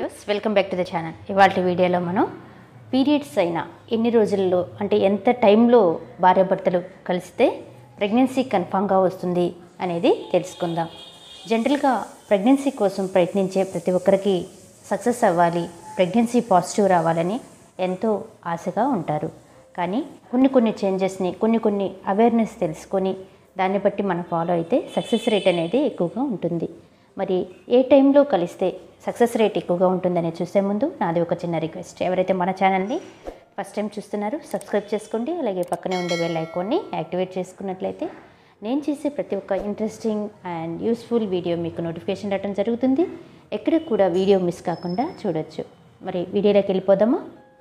views welcome back to the channel ఇవాళ వీడియోలో మనం పీరియడ్స్ అయిన ఎన్ని రోజుల్లో అంటే ఎంత టైంలో భార్యాభర్తలు కలిస్తే ప్రెగ్నెన్సీ కన్ఫామ్గా వస్తుంది అనేది తెలుసుకుందాం జనరల్గా ప్రెగ్నెన్సీ కోసం ప్రయత్నించే ప్రతి ఒక్కరికి సక్సెస్ అవ్వాలి ప్రెగ్నెన్సీ పాజిటివ్ రావాలని ఎంతో ఆశగా ఉంటారు కానీ కొన్ని కొన్ని చేంజెస్ని కొన్ని కొన్ని అవేర్నెస్ తెలుసుకొని దాన్ని బట్టి మనం ఫాలో అయితే సక్సెస్ రేట్ అనేది ఎక్కువగా ఉంటుంది మరి ఏ టైంలో కలిస్తే సక్సెస్ రేట్ ఎక్కువగా ఉంటుందని చూసే ముందు నాది ఒక చిన్న రిక్వెస్ట్ ఎవరైతే మన ఛానల్ని ఫస్ట్ టైం చూస్తున్నారో సబ్స్క్రైబ్ చేసుకోండి అలాగే పక్కనే ఉండే బెల్ ఐకాన్ని యాక్టివేట్ చేసుకున్నట్లయితే నేను చేసే ప్రతి ఒక్క ఇంట్రెస్టింగ్ అండ్ యూస్ఫుల్ వీడియో మీకు నోటిఫికేషన్ రావడం జరుగుతుంది ఎక్కడ కూడా వీడియో మిస్ కాకుండా చూడొచ్చు మరి వీడియోలోకి వెళ్ళిపోదామా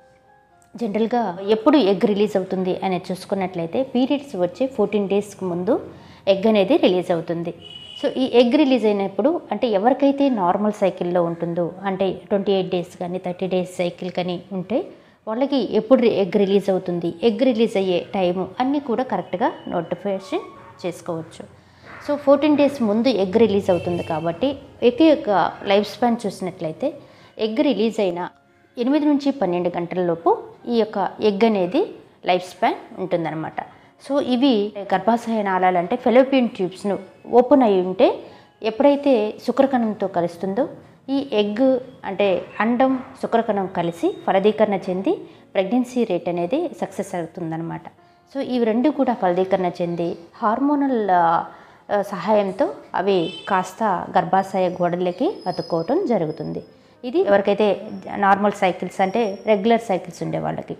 జనరల్గా ఎప్పుడు ఎగ్ రిలీజ్ అవుతుంది అనేది చూసుకున్నట్లయితే పీరియడ్స్ వచ్చే ఫోర్టీన్ డేస్కి ముందు ఎగ్ అనేది రిలీజ్ అవుతుంది సో ఈ ఎగ్ రిలీజ్ అయినప్పుడు అంటే ఎవరికైతే నార్మల్ సైకిల్లో ఉంటుందో అంటే ట్వంటీ ఎయిట్ డేస్ కానీ థర్టీ డేస్ సైకిల్ కానీ ఉంటే వాళ్ళకి ఎప్పుడు ఎగ్ రిలీజ్ అవుతుంది ఎగ్ రిలీజ్ అయ్యే టైము అన్నీ కూడా కరెక్ట్గా నోటిఫికేషన్ చేసుకోవచ్చు సో ఫోర్టీన్ డేస్ ముందు ఎగ్ రిలీజ్ అవుతుంది కాబట్టి ఎగ్ యొక్క లైఫ్ స్పాన్ చూసినట్లయితే ఎగ్ రిలీజ్ అయిన ఎనిమిది నుంచి పన్నెండు గంటల లోపు ఈ యొక్క ఎగ్ అనేది లైఫ్ స్పాన్ ఉంటుందన్నమాట సో ఇవి గర్భాశయ నాళాలు అంటే ఫెలోపియన్ ట్యూబ్స్ను ఓపెన్ అయి ఉంటే ఎప్పుడైతే శుక్రకణంతో కలుస్తుందో ఈ ఎగ్ అంటే అండం శుక్రకణం కలిసి ఫలదీకరణ చెంది ప్రెగ్నెన్సీ రేట్ అనేది సక్సెస్ అవుతుందన్నమాట సో ఇవి రెండు కూడా ఫలదీకరణ చెంది హార్మోనల్ ఆ, ఆ, సహాయంతో అవి కాస్త గర్భాశయ గోడలకి అతుక్కోవటం జరుగుతుంది ఇది ఎవరికైతే నార్మల్ సైకిల్స్ అంటే రెగ్యులర్ సైకిల్స్ ఉండే వాళ్ళకి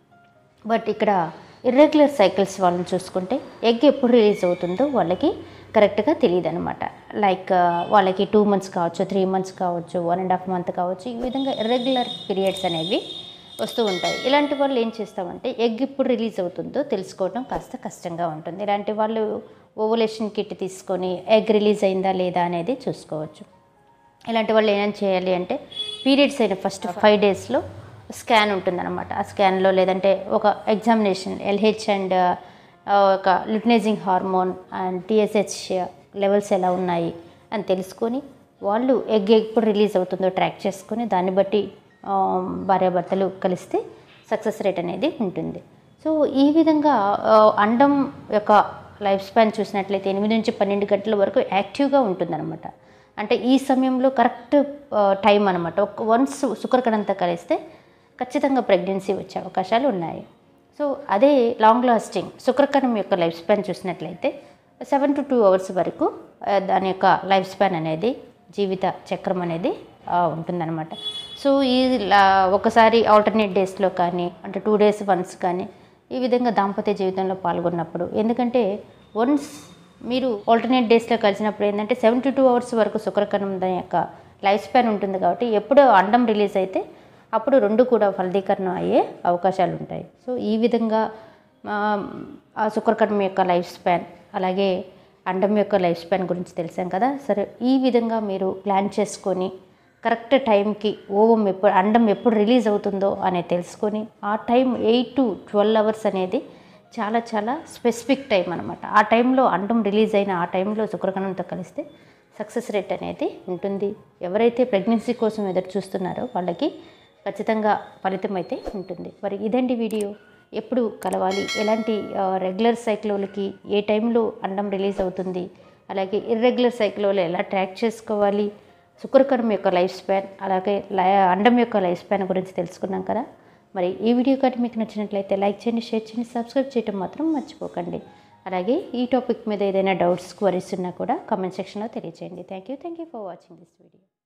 బట్ ఇక్కడ ఇర్రెగ్యులర్ సైకిల్స్ వాళ్ళని చూసుకుంటే ఎగ్ ఎప్పుడు రిలీజ్ అవుతుందో వాళ్ళకి కరెక్ట్గా తెలియదు అనమాట లైక్ వాళ్ళకి టూ మంత్స్ కావచ్చు త్రీ మంత్స్ కావచ్చు వన్ అండ్ హాఫ్ మంత్ కావచ్చు ఈ విధంగా ఇర్రెగ్యులర్ పీరియడ్స్ అనేవి వస్తూ ఉంటాయి ఇలాంటి వాళ్ళు ఏం చేస్తామంటే ఎగ్ ఇప్పుడు రిలీజ్ అవుతుందో తెలుసుకోవడం కాస్త కష్టంగా ఉంటుంది ఇలాంటి వాళ్ళు ఓవలేషన్ కిట్ తీసుకొని ఎగ్ రిలీజ్ అయిందా లేదా అనేది చూసుకోవచ్చు ఇలాంటి వాళ్ళు ఏం చేయాలి అంటే పీరియడ్స్ అయిన ఫస్ట్ ఫైవ్ డేస్లో స్కాన్ ఉంటుందన్నమాట ఆ స్కాన్లో లేదంటే ఒక ఎగ్జామినేషన్ ఎల్హెచ్ అండ్ ఒక luteinizing hormone and TSH levels ఎలా ఉన్నాయి అని తెలుసుకొని వాళ్ళు ఎగ్ ఎప్పుడు రిలీజ్ అవుతుందో ట్రాక్ చేసుకొని దాన్ని బట్టి ఆ, భార్యాభర్తలు కలిస్తే సక్సెస్ రేట్ అనేది ఉంటుంది సో ఈ విధంగా ఆ, అండం యొక్క లైఫ్ స్పాన్ చూసినట్లయితే ఎనిమిది నుంచి పన్నెండు గంటల వరకు యాక్టివ్గా ఉంటుందన్నమాట అంటే ఈ సమయంలో కరెక్ట్ టైం అనమాట ఒక వన్స్ శుక్రకణంతో కలిస్తే ఖచ్చితంగా ప్రెగ్నెన్సీ వచ్చే అవకాశాలు ఉన్నాయి సో అదే లాంగ్ లాస్టింగ్ శుక్రకణం యొక్క లైఫ్ స్పాన్ చూసినట్లయితే సెవెన్ టు టూ అవర్స్ వరకు ఆ, దాని యొక్క లైఫ్ స్పాన్ అనేది జీవిత చక్రం అనేది ఆ, ఉంటుందన్నమాట సో ఈ లా- ఒకసారి ఆల్టర్నేట్ డేస్లో కానీ అంటే టూ డేస్ వన్స్ కానీ ఈ విధంగా దాంపత్య జీవితంలో పాల్గొన్నప్పుడు ఎందుకంటే వన్స్ మీరు ఆల్టర్నేట్ డేస్లో కలిసినప్పుడు ఏంటంటే సెవెన్ టు టూ అవర్స్ వరకు శుక్రకణం దాని యొక్క లైఫ్ స్పాన్ ఉంటుంది కాబట్టి ఎప్పుడు అండం రిలీజ్ అయితే అప్పుడు రెండు కూడా ఫలదీకరణం అయ్యే అవకాశాలు ఉంటాయి సో ఈ విధంగా ఆ, ఆ శుక్రకణం యొక్క లైఫ్ స్పాన్ అలాగే అండం యొక్క లైఫ్ స్పాన్ గురించి తెలిసాం కదా సరే ఈ విధంగా మీరు ప్లాన్ చేసుకొని కరెక్ట్ టైంకి ఓవం ఎప్పుడు అండం ఎప్పుడు రిలీజ్ అవుతుందో అనేది తెలుసుకొని ఆ time eight to twelve hours అనేది చాలా చాలా స్పెసిఫిక్ టైం అనమాట ఆ టైంలో అండం రిలీజ్ అయిన ఆ టైంలో శుక్రకణంతో కలిస్తే సక్సెస్ రేట్ అనేది ఉంటుంది ఎవరైతే ప్రెగ్నెన్సీ కోసం ఎదురు చూస్తున్నారో వాళ్ళకి ఖచ్చితంగా ఫలితం అయితే ఉంటుంది మరి ఇదండి వీడియో ఎప్పుడు కలవాలి ఎలాంటి రెగ్యులర్ సైక్లోలకి ఏ టైంలో అండం రిలీజ్ అవుతుంది అలాగే ఇర్రెగ్యులర్ సైక్లోలు ఎలా ట్రాక్ చేసుకోవాలి శుక్రకణం యొక్క లైఫ్ స్పాన్ అలాగే లై- అండం యొక్క లైఫ్ స్పాన్ గురించి తెలుసుకున్నాం కదా మరి ఈ వీడియో కానీ మీకు నచ్చినట్లయితే లైక్ చేయండి షేర్ చేయండి సబ్స్క్రైబ్ చేయడం మాత్రం మర్చిపోకండి అలాగే ఈ టాపిక్ మీద ఏదైనా డౌట్స్ క్వరీస్ ఉన్నా కూడా కామెంట్ సెక్షన్లో తెలియజేయండి thank you thank you for watching this video